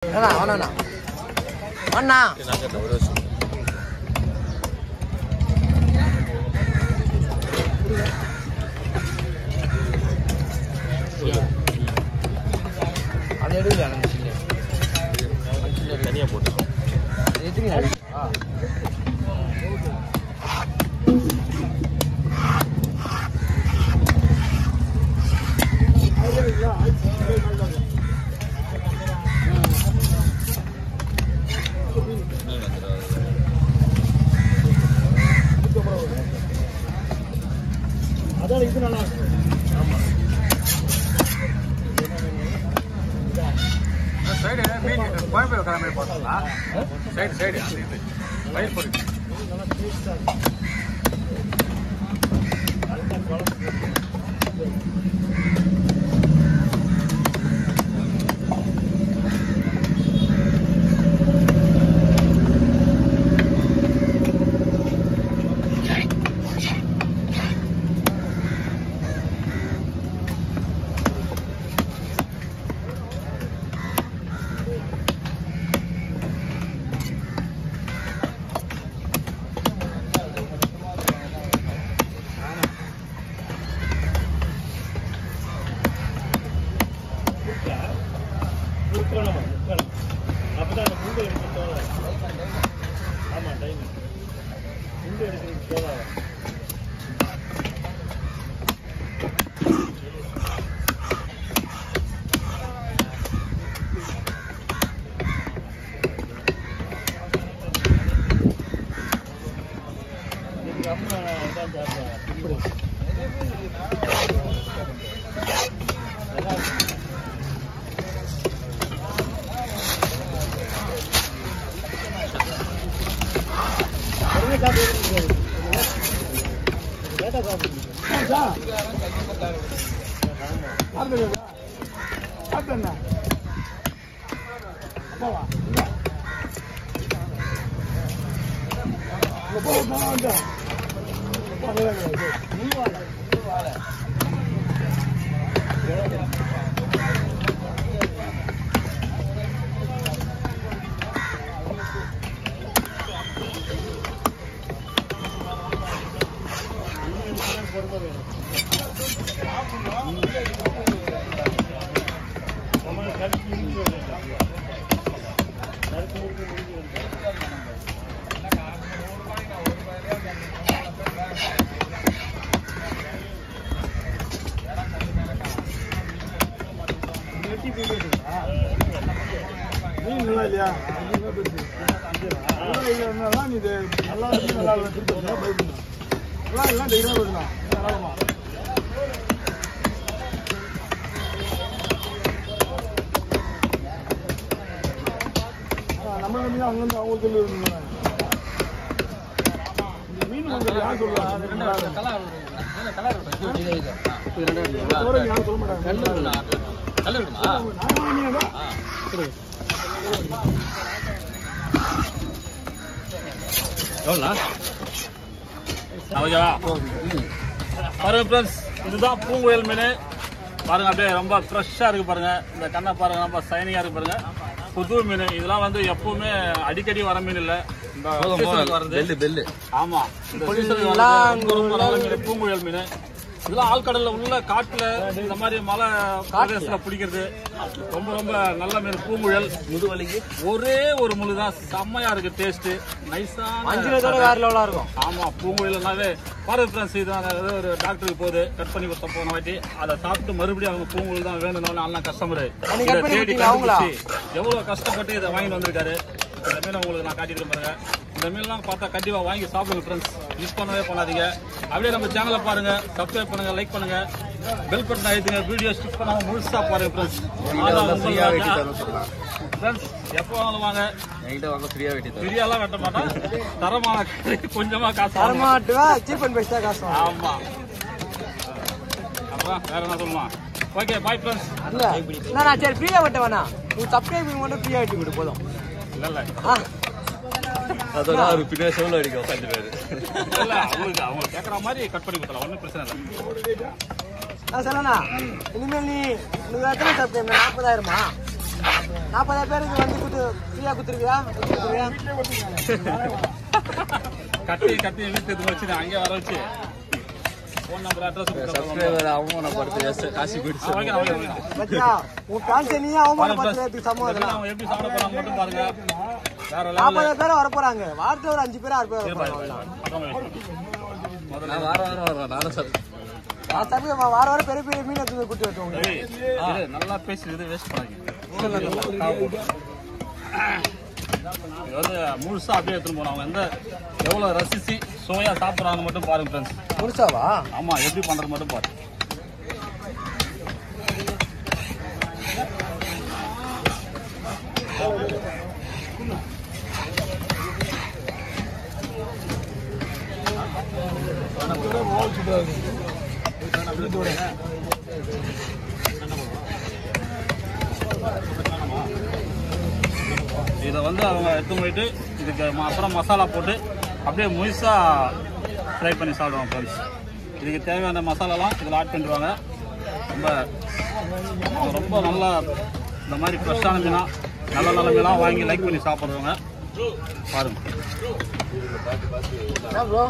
அண்ணா வேணாண்ணா அண்ணா அது எடுக்கல அந்த சில்லு தனியாக போட்டு எதுக்கு ஆ அதான் இது நல்லா இருக்கும் சைடு மீன் கோயம்பேடு கடை மாதிரி பார்த்தா சைடு சைடு அந்த இது வயிறு பொறுக்கு முக்கணும் முக்கணும் அப்பதான் அந்த முண்டு எடுத்து தோணும் ஆமா டைம் முண்டு எடுக்கிறது தோணும் இதுக்கு அம்மா தான் சாப்பிடுவேன் உடனே சாப்பிடுறது லேட்டாக சாப்பிடுங்க மீன் நல்லா இல்லையா நல்லா இல்லைன்னா நீ இது நல்லா இருக்கு நல்லா இல்லை திருப்பி பயப்படணும் நல்லா இல்லை தைரியமாக போயிடலாம் நல்லாமா நம்ம நம்பி அவங்க வந்து அவங்க சொல்லி இந்த மீன் வந்து யார் சொல்லுவாங்க இது இது யாரும் சொல்ல மாட்டாங்க கல் இருக்குமா நார்மலான மீன் தான் எவ்வளோண்ணா ஓகேவா பாருங்க ஃப்ரெண்ட்ஸ் இதுதான் பூங்குயல் மீன் பாருங்க அப்படியே ரொம்ப ஃப்ரெஷ்ஷாக இருக்கு பாருங்க இந்த கண்ணை பாருங்க ரொம்ப சைனிங்காக இருக்கு பாருங்க புது மீன் இதெல்லாம் வந்து எப்பவுமே அடிக்கடி வர மீன் இல்லை இந்த seasonக்கு வருது பெல்லு ஆமா இந்த சீசனுக்கு வந்து ரொம்ப ரொம்ப நல்ல மீன் பூங்குழல் மீன் இதெல்லாம் ஆழ்கடல்ல உள்ள காட்டுல இந்த மாதிரி மலை பிரதேசத்துல பிடிக்கிறது ரொம்ப ரொம்ப நல்ல மீன் பூங்குழல் முதுவலிக்கு ஒரே ஒரு முழு தான் செம்மையா இருக்கு டேஸ்ட் நைஸான அஞ்சு பேரோட வேற லெவலா இருக்கும் ஆமா பூங்குழல்னாவே பாரத் ஃப்ரெண்ட்ஸ் இது ஏதோ ஒரு டாக்டருக்கு போகுது கட் பண்ணி கொடுத்த போன வாட்டி அதை சாப்பிட்டு மறுபடியும் அவங்க பூங்குழல் தான் வேணும்னு அண்ணா கஸ்டமர் நீங்க இதை cut பண்ணி தேடி கொடுத்தீங்களா அவங்களா? கண்டுபிடிச்சு எவ்வளவு கஷ்டப்பட்டு இதை வாங்கிட்டு வந்திருக்காரு இந்த மீனை உங்களுக்கு நான் காட்டிட்டு பாருங்க இந்த மீன்லாம் பார்த்தா கண்டிப்பா வாங்கி சாப்பிடுங்க ஃப்ரெண்ட்ஸ் மிஸ் பண்ணவே பண்ணாதீங்க அப்படியே நம்ம சேனலை பாருங்க சப்ஸ்கிரைப் பண்ணுங்க லைக் பண்ணுங்க பெல் பட்டன் அழுத்துங்க வீடியோ ஸ்கிப் பண்ணாம முழுசா பாருங்க ஃப்ரெண்ட்ஸ் ஃப்ரீயா வெட்டி தர சொல்லலாம் ஃப்ரெண்ட்ஸ் எப்போ வாங்கலாம் வாங்க என்கிட்ட வாங்க ஃப்ரீயா வெட்டி தரேன் ஃப்ரீயாலாம் வெட்ட மாட்டேன் தரமான கறி, கொஞ்சமா காசு வாங்குவேன். தரமாட்டுவா சீப் அண்ட் பெஸ்டா காசு வாங்குவோம். ஆமா அப்புறம் வேற என்ன சொல்லுமா ஓகே பாய் ஃப்ரெண்ட்ஸ் இல்ல என்னண்ணா சரி ஃப்ரீயா விட்ட வேணா நீ சப்ஸ்கிரைப் மட்டும் ஃப்ரீயா வெட்டி விடு போதும் இல்ல இல்ல ஆ அதோட அவர் பின்னாடி சோழ அடிக்க உட்காந்துருவாரு இல்ல அவங்களுக்கு அவங்க கேக்குற மாதிரி கட் பண்ணி கொடுத்தலாம் ஒன்றும் பிரச்சனை இல்லை நான் சொல்லண்ணா இனிமேல் நீ உனக்கு எத்தனை சப்ஸ்கிரைப் நாற்பதாயிரமா நாற்பதாயிரம் பேருக்கு வந்து குத்து ஃப்ரீயா குத்துருவியா குத்துருவியா கட்டி கட்டி வீட்டு எடுத்து வச்சு அங்கே வர வச்சு ஃபோன் நம்பர் அட்ரஸ் சப்ஸ்கிரைபர் அவமானப்படுத்தி just காசு பிடிச்சு பத்தியா உன் ஃபேன்ஸ் நீ அவமானப்படுத்துறதுக்கு சமம் அதெல்லாம் அவங்க எப்படி சாப்பிட போறாங்க மட்டும் பாருங்க வேற லெவல் நாற்பதாயிரம் பேர் வர போறாங்க வாரத்துல ஒரு அஞ்சு பேர் ஆறு பேர் வர போறாங்க நான் வாரம் வாரம் வருவேன் நானும் சப் நான் தம்பி வார வாரம் பெரிய பெரிய மீன் எடுத்து போய் குட்டி வச்சோம் ஏய், இரு, நல்லா பேசுறது வேஸ்ட் பண்ணாங்க இது வந்து முழுசா அப்படியே எடுத்துன்னு போனோம் அவங்க எந்த எவ்வளவு ரசிச்சு சுவையா சாப்பிடுறாங்க மட்டும் பாருங்க ஃப்ரெண்ட்ஸ் முழுசாவா ஆமா எப்படி பண்றது மட்டும் பாரு இதை வந்து அவங்க எடுத்து போயிட்டு இதுக்கு ம- அப்புறம் மசாலா போட்டு அப்படியே முழுசா ஃப்ரை பண்ணி சாப்பிடுவாங்க ஃப்ரெண்ட்ஸ் இதுக்கு தேவையான மசாலாலாம் இதில் ஆட் பண்ணிடுவாங்க ரொம்ப அவங்க ரொம்ப நல்லா இந்த மாதிரி ஃப்ரெஷ்ஷான மீனா நல்ல நல்ல மீனாக வாங்கி லைக் பண்ணி சாப்பிட்றவங்க பாருங்க என்ன ப்ரோ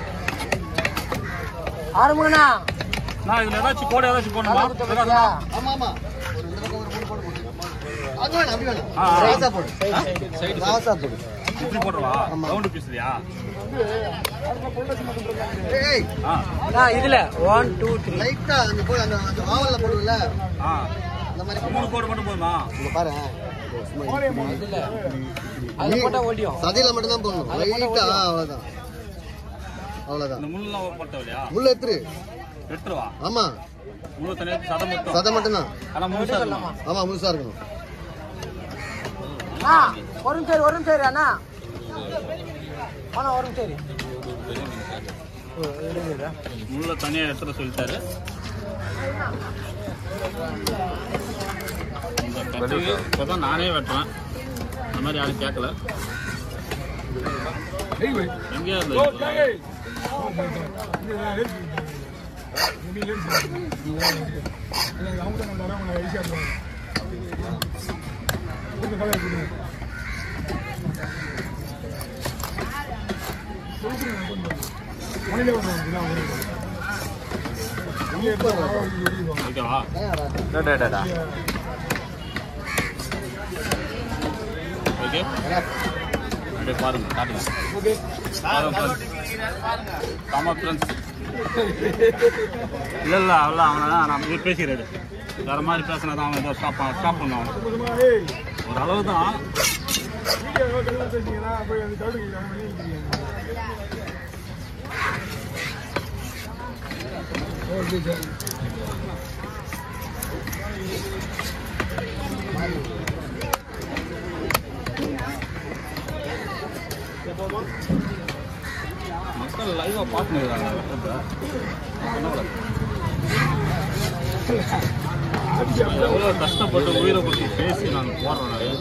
ஆரம்பங்கண்ணா நான் இதில் ஏதாச்சும் கோடை ஏதாச்சும் போடணுமா பத்தியா ஆமா ஆமா ஒரு இந்த பக்கம் ஒரு மூணு போடு போட்டு அது வேணும் அப்படி வேணும் ஆ, ஆ. ராசா போடு ராசா போடு இப்படி போடுறவா ரவுண்டு பீஸ்லையா ஏய் ஆ அண்ணா, இதுல ஒன் டூ த்ரீ லைட்டா அந்த போடு அந்த அந்த ஆவல்ல போடுவல ஆ அந்த மாதிரி மூணு கோடு மட்டும் போதுமா இங்க பாரு அது போட்டா ஓடியும் சதையில மட்டும் தான் போடணும் லைட்டா அவ்வளவுதான் அவ்வளவுதான் இந்த முள்ளெல்லாம் போட்ட இல்லையா முள்ள எத்துரு வெட்டுருவா ஆமா முழு தனியாக சதை மட்டும் சதை மட்டும் தான் ஆனால் முழுசா இருக்குமா ஆமா முழுசா இருக்கணும் அண்ணா ஒரு நிமிஷம் இரு, ஒரு நிமிஷம் இரு, அண்ணா அண்ணா ஒரு நிமிஷம் இரு. ஓ, இருங்க, இருங்க. முள்ள தனியாக எடுத்துட சொல்லிட்டாரு இந்த கத்தி இப்போதான் நானே வெட்டுறேன் அந்த மாதிரி யாரும் கேட்கல எங்கேயா இருந்தது ஓகேவா ஓகே அப்படியே பாருங்க காட்டுங்க பாருங்க ஃப்ரெண்ட்ஸ் ஆமாம் ஃப்ரெண்ட்ஸ் இல்லை இல்லை அவ்வளோ அவனை நான் இது பேசிக்கிறாரு வேற மாதிரி பேசினா தான் அவன் ஏதோ ஸ்டாப் ஸ்டாப் பண்ணுவான் ஒரு அளவு தான் மக்கள் லைவாக பார்த்துருக்காங்க எவ்வளோ கஷ்டப்பட்டு உயிரை பற்றி பேசி நாங்கள் போடுறோம்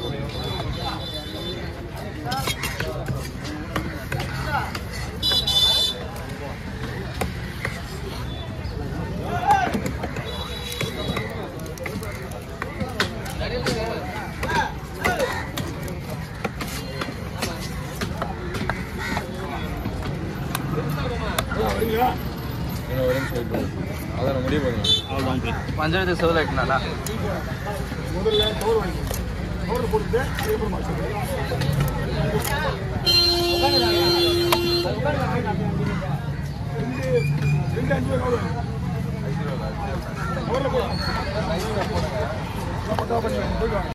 இன்னும் ஒரு நிமிஷம் wait பண்ணு. அதான் நான் முடிவு பண்ணுவேன் அவ்வளோதான் ப்ரீ பஞ்சாயத்து செவில் ஆயிட்டுனாடா முதல்ல கவர் வாங்கிக்கணும் கவர் போட்டுட்டு அதுக்கப்புறம் மாசம் ரெண்டு ரெண்டு அஞ்சு ரூபா கவர் வாங்கி கவரில் போடுவோம் போட்டா பண்ணி போயிடுவாங்க